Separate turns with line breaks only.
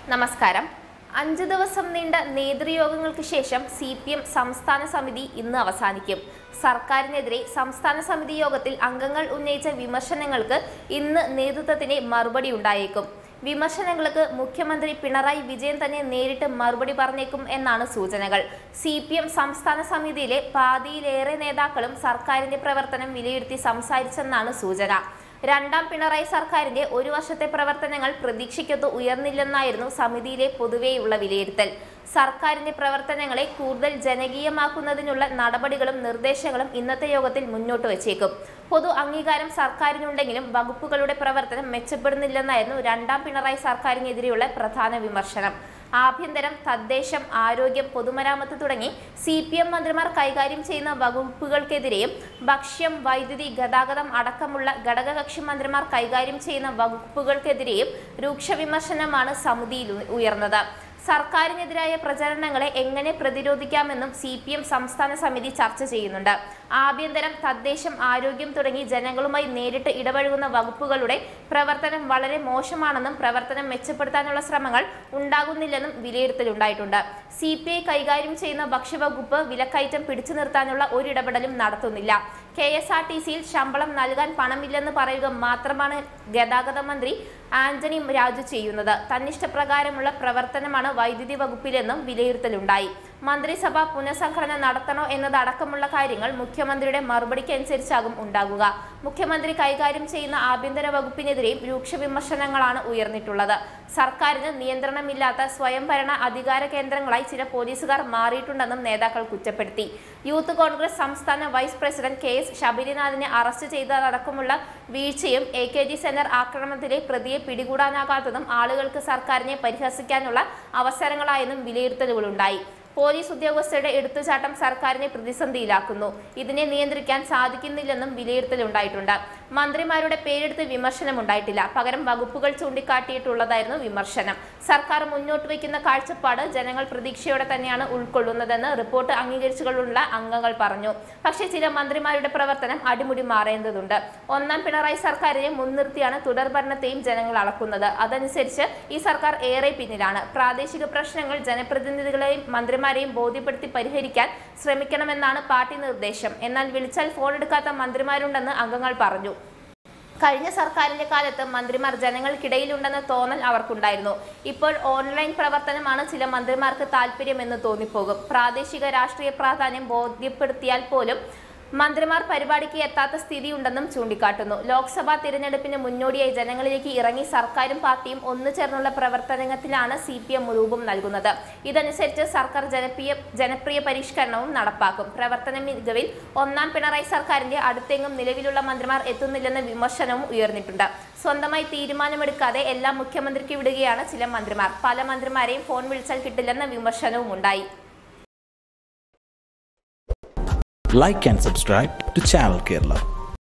നമസ്കാരം അഞ്ച് ദിവസം നീണ്ട നേതൃയോഗങ്ങൾക്ക് ശേഷം സി പി എം സംസ്ഥാന സമിതി ഇന്ന് അവസാനിക്കും സർക്കാരിനെതിരെ സംസ്ഥാന സമിതി യോഗത്തിൽ അംഗങ്ങൾ ഉന്നയിച്ച വിമർശനങ്ങൾക്ക് ഇന്ന് നേതൃത്വത്തിന് മറുപടി ഉണ്ടായേക്കും വിമർശനങ്ങൾക്ക് മുഖ്യമന്ത്രി പിണറായി വിജയൻ തന്നെ നേരിട്ട് മറുപടി പറഞ്ഞേക്കും എന്നാണ് സൂചനകൾ സി പി എം സംസ്ഥാന സമിതിയിലെ പാതിയിലേറെ നേതാക്കളും സർക്കാരിന്റെ പ്രവർത്തനം വിലയിരുത്തി സംസാരിച്ചെന്നാണ് സൂചന രണ്ടാം പിണറായി സർക്കാരിന്റെ ഒരു വർഷത്തെ പ്രവർത്തനങ്ങൾ പ്രതീക്ഷയ്ക്കൊത്ത് ഉയർന്നില്ലെന്നായിരുന്നു സമിതിയിലെ പൊതുവെയുള്ള വിലയിരുത്തൽ സർക്കാരിന്റെ പ്രവർത്തനങ്ങളെ കൂടുതൽ ജനകീയമാക്കുന്നതിനുള്ള നടപടികളും നിർദ്ദേശങ്ങളും ഇന്നത്തെ യോഗത്തിൽ മുന്നോട്ട് വച്ചേക്കും പൊതു അംഗീകാരം സർക്കാരിനുണ്ടെങ്കിലും വകുപ്പുകളുടെ പ്രവർത്തനം മെച്ചപ്പെടുന്നില്ലെന്നായിരുന്നു രണ്ടാം പിണറായി സർക്കാരിനെതിരെയുള്ള പ്രധാന വിമർശനം ആഭ്യന്തരം തദ്ദേശം ആരോഗ്യം പൊതുമരാമത്ത് തുടങ്ങി സി പി എം മന്ത്രിമാർ കൈകാര്യം ചെയ്യുന്ന വകുപ്പുകൾക്കെതിരെയും ഭക്ഷ്യം വൈദ്യുതി ഗതാഗതം അടക്കമുള്ള ഘടകകക്ഷി മന്ത്രിമാർ കൈകാര്യം ചെയ്യുന്ന വകുപ്പുകൾക്കെതിരെയും രൂക്ഷ വിമർശനമാണ് സമിതിയിൽ ഉയർന്നത് സർക്കാരിനെതിരായ പ്രചരണങ്ങളെ എങ്ങനെ പ്രതിരോധിക്കാമെന്നും സി പി എം സംസ്ഥാന സമിതി ചർച്ച ചെയ്യുന്നുണ്ട് ആഭ്യന്തരം തദ്ദേശം ആരോഗ്യം തുടങ്ങി ജനങ്ങളുമായി നേരിട്ട് ഇടപഴകുന്ന വകുപ്പുകളുടെ പ്രവർത്തനം വളരെ മോശമാണെന്നും പ്രവർത്തനം മെച്ചപ്പെടുത്താനുള്ള ശ്രമങ്ങൾ ഉണ്ടാകുന്നില്ലെന്നും വിലയിരുത്തലുണ്ടായിട്ടുണ്ട് സി പി ഐ കൈകാര്യം ചെയ്യുന്ന ഭക്ഷ്യവകുപ്പ് വിലക്കയറ്റം പിടിച്ചു നിർത്താനുള്ള ഒരിടപെടലും നടത്തുന്നില്ല കെ എസ് ആർ ടി സിയിൽ ശമ്പളം നൽകാൻ പണമില്ലെന്ന് പറയുക മാത്രമാണ് ഗതാഗത മന്ത്രി ആന്റണി രാജു ചെയ്യുന്നത് തന്നിഷ്ടപ്രകാരമുള്ള പ്രവർത്തനമാണ് വൈദ്യുതി വകുപ്പിലെന്നും വിലയിരുത്തലുണ്ടായി മന്ത്രിസഭ പുനഃസംഘടന നടത്തണോ എന്നതടക്കമുള്ള കാര്യങ്ങൾ മുഖ്യമന്ത്രിയുടെ മറുപടിക്ക് അനുസരിച്ചാകും ഉണ്ടാകുക മുഖ്യമന്ത്രി കൈകാര്യം ചെയ്യുന്ന ആഭ്യന്തര വകുപ്പിനെതിരെയും രൂക്ഷ വിമർശനങ്ങളാണ് ഉയർന്നിട്ടുള്ളത് സർക്കാരിന് നിയന്ത്രണമില്ലാത്ത സ്വയംഭരണ അധികാര കേന്ദ്രങ്ങളായി ചില പോലീസുകാർ മാറിയിട്ടുണ്ടെന്നും നേതാക്കൾ കുറ്റപ്പെടുത്തി യൂത്ത് കോൺഗ്രസ് സംസ്ഥാന വൈസ് പ്രസിഡന്റ് കെ എസ് ശബരിനാഥിനെ അറസ്റ്റ് ചെയ്തതടക്കമുള്ള വീഴ്ചയും എ കെ ജി സെന്റർ ആക്രമണത്തിലെ പ്രതിയെ പിടികൂടാനാകാത്തതും ആളുകൾക്ക് സർക്കാരിനെ പരിഹസിക്കാനുള്ള അവസരങ്ങളായെന്നും വിലയിരുത്തലുകളുണ്ടായി പോലീസ് ഉദ്യോഗസ്ഥരുടെ എടുത്തുചാട്ടം സർക്കാരിനെ പ്രതിസന്ധിയിലാക്കുന്നു ഇതിനെ നിയന്ത്രിക്കാൻ സാധിക്കുന്നില്ലെന്നും വിലയിരുത്തലുണ്ടായിട്ടുണ്ട് മന്ത്രിമാരുടെ പേരെടുത്ത് വിമർശനമുണ്ടായിട്ടില്ല പകരം വകുപ്പുകൾ ചൂണ്ടിക്കാട്ടിയിട്ടുള്ളതായിരുന്നു വിമർശനം സർക്കാർ മുന്നോട്ട് വയ്ക്കുന്ന കാഴ്ചപ്പാട് ജനങ്ങൾ പ്രതീക്ഷയോടെ തന്നെയാണ് ഉൾക്കൊള്ളുന്നതെന്ന് റിപ്പോർട്ട് അംഗീകരിച്ചുകൊണ്ടുള്ള അംഗങ്ങൾ പറഞ്ഞു പക്ഷേ ചില മന്ത്രിമാരുടെ പ്രവർത്തനം അടിമുടി മാറേണ്ടതുണ്ട് ഒന്നാം പിണറായി സർക്കാരിനെ മുൻനിർത്തിയാണ് തുടർഭരണത്തെയും ജനങ്ങൾ അളക്കുന്നത് അതനുസരിച്ച് ഈ സർക്കാർ ഏറെ പിന്നിലാണ് പ്രാദേശിക പ്രശ്നങ്ങൾ ജനപ്രതിനിധികളെയും മന്ത്രിമാരെയും ബോധ്യപ്പെടുത്തി പരിഹരിക്കാൻ ശ്രമിക്കണമെന്നാണ് പാർട്ടി നിർദ്ദേശം എന്നാൽ വിളിച്ചാൽ ഫോൺ എടുക്കാത്ത മന്ത്രിമാരുണ്ടെന്ന് അംഗങ്ങൾ പറഞ്ഞു കഴിഞ്ഞ സർക്കാരിന്റെ കാലത്ത് മന്ത്രിമാർ ജനങ്ങൾക്കിടയിലുണ്ടെന്ന തോന്നൽ അവർക്കുണ്ടായിരുന്നു ഇപ്പോൾ ഓൺലൈൻ പ്രവർത്തനമാണ് ചില മന്ത്രിമാർക്ക് താല്പര്യമെന്ന് തോന്നിപ്പോകും പ്രാദേശിക രാഷ്ട്രീയ പ്രാധാന്യം ബോധ്യപ്പെടുത്തിയാൽ പോലും മന്ത്രിമാർ പരിപാടിക്ക് എത്താത്ത സ്ഥിതിയുണ്ടെന്നും ചൂണ്ടിക്കാട്ടുന്നു ലോക്സഭാ തിരഞ്ഞെടുപ്പിന് മുന്നോടിയായി ജനങ്ങളിലേക്ക് ഇറങ്ങി സർക്കാരും പാർട്ടിയും ഒന്നു ചേർന്നുള്ള പ്രവർത്തനത്തിലാണ് സി പി എം രൂപം നൽകുന്നത് ഇതനുസരിച്ച് സർക്കാർ ജനപ്രിയ ജനപ്രിയ പരിഷ്കരണവും നടപ്പാക്കും പ്രവർത്തന മികവിൽ ഒന്നാം പിണറായി സർക്കാരിന്റെ അടുത്തെങ്ങും നിലവിലുള്ള മന്ത്രിമാർ എത്തുന്നില്ലെന്ന വിമർശനവും ഉയർന്നിട്ടുണ്ട് സ്വന്തമായി തീരുമാനമെടുക്കാതെ എല്ലാം മുഖ്യമന്ത്രിക്ക് വിടുകയാണ് ചില മന്ത്രിമാർ പല മന്ത്രിമാരെയും ഫോൺ വിളിച്ചാൽ കിട്ടില്ലെന്ന വിമർശനവും ഉണ്ടായി
like and subscribe to Channel Kerala.